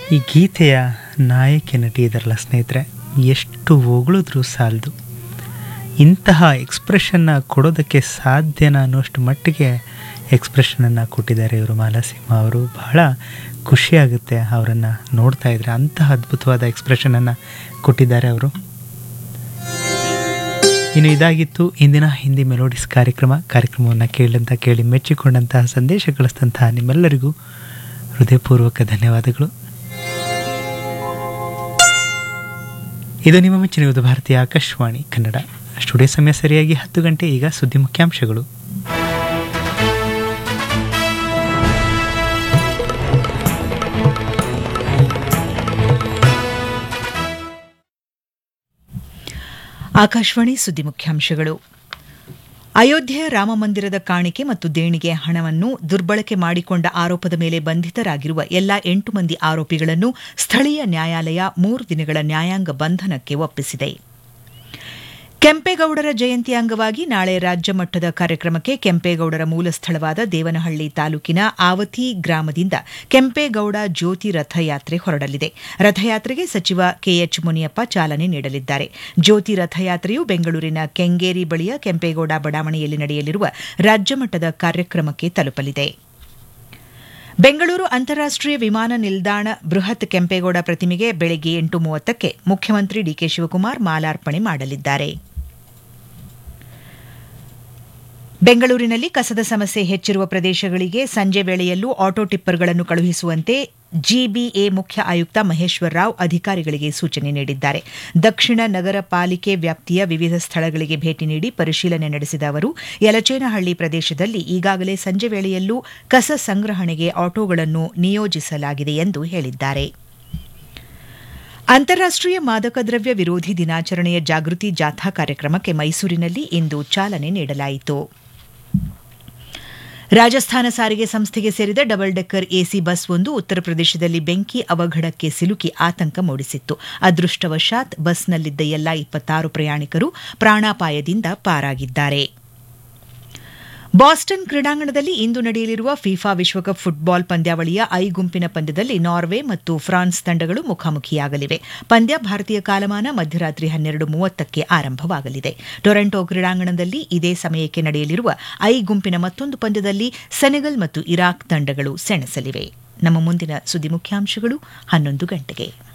ಈ ಗೀತೆಯ ನಾಯಕಿ ನಟಿ ಇದರಲ್ಲ ಸ್ನೇಹಿತರೆ ಎಷ್ಟು ಹೊಗಳಿದ್ರೂ ಸಾಲದು ಇಂತಹ ಎಕ್ಸ್ಪ್ರೆಷನ್ನ ಕೊಡೋದಕ್ಕೆ ಸಾಧ್ಯನಾ ಅನ್ನೋಷ್ಟು ಮಟ್ಟಿಗೆ ಎಕ್ಸ್ಪ್ರೆಷನನ್ನು ಕೊಟ್ಟಿದ್ದಾರೆ ಇವರು ಮಾಲಾಸಿಂಹ ಅವರು ಬಹಳ ಖುಷಿಯಾಗುತ್ತೆ ಅವರನ್ನು ನೋಡ್ತಾ ಇದ್ರೆ ಅಂತಹ ಅದ್ಭುತವಾದ ಎಕ್ಸ್ಪ್ರೆಷನನ್ನು ಕೊಟ್ಟಿದ್ದಾರೆ ಅವರು ಇನ್ನು ಇದಾಗಿತ್ತು ಇಂದಿನ ಹಿಂದಿ ಮೆಲೋಡಿಸ್ ಕಾರ್ಯಕ್ರಮ ಕಾರ್ಯಕ್ರಮವನ್ನು ಕೇಳಿದಂಥ ಕೇಳಿ ಮೆಚ್ಚಿಕೊಂಡಂತಹ ಸಂದೇಶ ಕಳಿಸಿದಂತಹ ನಿಮ್ಮೆಲ್ಲರಿಗೂ ಹೃದಯಪೂರ್ವಕ ಧನ್ಯವಾದಗಳು ಇದು ನಿಮ್ಮ ಮೆಚ್ಚಿನ ಯುವ ಭಾರತೀಯ ಆಕಾಶವಾಣಿ ಕನ್ನಡ ಸ್ಟುಡಿಯೋ ಸಮಯ ಸರಿಯಾಗಿ ಹತ್ತು ಗಂಟೆ ಈಗ ಸುದ್ದಿ ಮುಖ್ಯಾಂಶಗಳು ಆಕಾಶವಾಣಿ ಸುದ್ದಿ ಮುಖ್ಯಾಂಶಗಳು ಅಯೋಧ್ಯೆಯ ರಾಮಮಂದಿರದ ಕಾಣಿಕೆ ಮತ್ತು ದೇಣಿಗೆ ಹಣವನ್ನು ದುರ್ಬಳಕೆ ಮಾಡಿಕೊಂಡ ಆರೋಪದ ಮೇಲೆ ಬಂಧಿತರಾಗಿರುವ ಎಲ್ಲಾ ಎಂಟು ಮಂದಿ ಆರೋಪಿಗಳನ್ನು ಸ್ಥಳೀಯ ನ್ಯಾಯಾಲಯ ಮೂರು ದಿನಗಳ ನ್ಯಾಯಾಂಗ ಬಂಧನಕ್ಕೆ ಒಪ್ಪಿಸಿದೆ ಕೆಂಪೇಗೌಡರ ಜಯಂತಿ ಅಂಗವಾಗಿ ನಾಳೆ ರಾಜ್ಯ ಮಟ್ಟದ ಕಾರ್ಯಕ್ರಮಕ್ಕೆ ಕೆಂಪೇಗೌಡರ ಮೂಲ ಸ್ಥಳವಾದ ದೇವನಹಳ್ಳಿ ತಾಲೂಕಿನ ಆವತಿ ಗ್ರಾಮದಿಂದ ಕೆಂಪೇಗೌಡ ಜ್ಯೋತಿ ರಥಯಾತ್ರೆ ಹೊರಡಲಿದೆ ರಥಯಾತ್ರೆಗೆ ಸಚಿವ ಕೆಎಚ್ ಮುನಿಯಪ್ಪ ಚಾಲನೆ ನೀಡಲಿದ್ದಾರೆ ಜ್ಯೋತಿ ರಥಯಾತ್ರೆಯು ಬೆಂಗಳೂರಿನ ಕೆಂಗೇರಿ ಬಳಿಯ ಕೆಂಪೇಗೌಡ ಬಡಾವಣೆಯಲ್ಲಿ ನಡೆಯಲಿರುವ ರಾಜ್ಯ ಮಟ್ಟದ ಕಾರ್ಯಕ್ರಮಕ್ಕೆ ತಲುಪಲಿದೆ ಬೆಂಗಳೂರು ಅಂತಾರಾಷ್ಟೀಯ ವಿಮಾನ ನಿಲ್ದಾಣ ಬೃಹತ್ ಕೆಂಪೇಗೌಡ ಪ್ರತಿಮೆಗೆ ಬೆಳಗ್ಗೆ ಎಂಟು ಮೂವತ್ತಕ್ಕೆ ಮುಖ್ಯಮಂತ್ರಿ ಡಿಕೆ ಶಿವಕುಮಾರ್ ಮಾಲಾರ್ಪಣೆ ಮಾಡಲಿದ್ದಾರೆ ಬೆಂಗಳೂರಿನಲ್ಲಿ ಕಸದ ಸಮಸ್ಯೆ ಹೆಚ್ಚಿರುವ ಪ್ರದೇಶಗಳಿಗೆ ಸಂಜೆ ವೇಳೆಯಲ್ಲೂ ಆಟೋ ಟಿಪ್ಪರ್ಗಳನ್ನು ಕಳುಹಿಸುವಂತೆ ಜಿಬಿಎ ಮುಖ್ಯ ಆಯುಕ್ತ ಮಹೇಶ್ವರ್ ರಾವ್ ಅಧಿಕಾರಿಗಳಿಗೆ ಸೂಚನೆ ನೀಡಿದ್ದಾರೆ ದಕ್ಷಿಣ ನಗರ ಪಾಲಿಕೆ ವ್ಯಾಪ್ತಿಯ ವಿವಿಧ ಸ್ಥಳಗಳಿಗೆ ಭೇಟಿ ನೀಡಿ ಪರಿಶೀಲನೆ ನಡೆಸಿದ ಅವರು ಯಲಚೇನಹಳ್ಳಿ ಪ್ರದೇಶದಲ್ಲಿ ಈಗಾಗಲೇ ಸಂಜೆ ವೇಳೆಯಲ್ಲೂ ಕಸ ಸಂಗ್ರಹಣೆಗೆ ಆಟೋಗಳನ್ನು ನಿಯೋಜಿಸಲಾಗಿದೆ ಎಂದು ಹೇಳಿದ್ದಾರೆ ಅಂತಾರಾಷ್ಟೀಯ ಮಾದಕ ದ್ರವ್ಯ ವಿರೋಧಿ ದಿನಾಚರಣೆಯ ಜಾಗೃತಿ ಜಾಥಾ ಕಾರ್ಯಕ್ರಮಕ್ಕೆ ಮೈಸೂರಿನಲ್ಲಿ ಇಂದು ಚಾಲನೆ ನೀಡಲಾಯಿತು ರಾಜಸ್ಥಾನ ಸಾರಿಗೆ ಸಂಸ್ಥೆಗೆ ಸೇರಿದ ಡಬಲ್ ಡೆಕ್ಕರ್ ಎಸಿ ಬಸ್ ಒಂದು ಉತ್ತರ ಪ್ರದೇಶದಲ್ಲಿ ಬೆಂಕಿ ಅವಘಡಕ್ಕೆ ಸಿಲುಕಿ ಆತಂಕ ಮೂಡಿಸಿತ್ತು ಅದೃಷ್ಟವಶಾತ್ ಬಸ್ನಲ್ಲಿದ್ದ ಎಲ್ಲಾ ಇಪ್ಪತ್ತಾರು ಪ್ರಯಾಣಿಕರು ಪ್ರಾಣಾಪಾಯದಿಂದ ಪಾರಾಗಿದ್ದಾರೆ ಬಾಸ್ಟನ್ ಕ್ರೀಡಾಂಗಣದಲ್ಲಿ ಇಂದು ನಡೆಯಲಿರುವ ಫಿಫಾ ವಿಶ್ವಕಪ್ ಫುಟ್ಬಾಲ್ ಪಂದ್ಯಾವಳಿಯ ಐ ಗುಂಪಿನ ಪಂದ್ಯದಲ್ಲಿ ನಾರ್ವೆ ಮತ್ತು ಫ್ರಾನ್ಸ್ ತಂಡಗಳು ಮುಖಾಮುಖಿಯಾಗಲಿವೆ ಪಂದ್ಯ ಭಾರತೀಯ ಕಾಲಮಾನ ಮಧ್ಯರಾತ್ರಿ ಹನ್ನೆರಡು ಮೂವತ್ತಕ್ಕೆ ಆರಂಭವಾಗಲಿದೆ ಟೊರೆಂಟೊ ಕ್ರೀಡಾಂಗಣದಲ್ಲಿ ಇದೇ ಸಮಯಕ್ಕೆ ನಡೆಯಲಿರುವ ಐ ಗುಂಪಿನ ಮತ್ತೊಂದು ಪಂದ್ಯದಲ್ಲಿ ಸೆನೆಗಲ್ ಮತ್ತು ಇರಾಕ್ ತಂಡಗಳು ಸೆಣಸಲಿವೆ ನಮ್ಮ ಮುಂದಿನ ಸುದ್ದಿ ಮುಖ್ಯಾಂಶಗಳು ಹನ್ನೊಂದು ಗಂಟೆಗೆ